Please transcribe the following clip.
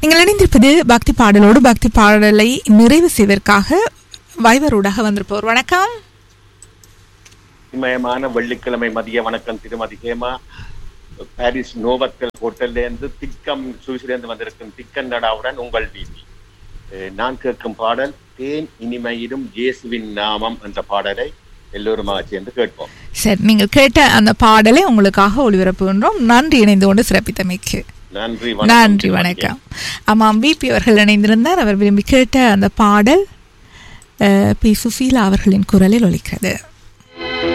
நீங்கள் இணைந்திருப்பது பக்தி பாடலோடு பக்தி பாடலை நிறைவு செய்வதற்காக வைவரூடாக வந்திருப்போர் வணக்கம் மயமான வெள்ளிக்கிழமை மதிய வணக்கம் திருமதி ஹேமா பாரிஸ் நோவத்தல் ஹோட்டல்ல இருந்து திக்கம் சுவிசிலிருந்து வந்திருக்கும் திக்கன் நடாவுடன் உங்கள் வீதி அஹ் நான் கேட்கும் பாடல் தேன் இனிமையிலும் இயேசுவின் நாமம் என்ற பாடலை எல்லோருமாக சேர்ந்து கேட்போம் சரி நீங்கள் கேட்ட அந்த பாடலை உங்களுக்காக ஒளிபரப்புகின்றோம் நன்றி இணைந்து கொண்டு சிறப்பித்தமைக்கு நன்றி நன்றி வணக்கம் ஆமாம் பிபி அவர்கள் இணைந்திருந்தார் அவர் விரும்பி கேட்ட அந்த பாடல் அஹ், பி சுசீலா அவர்களின் குரலில் ஒலிக்கிறது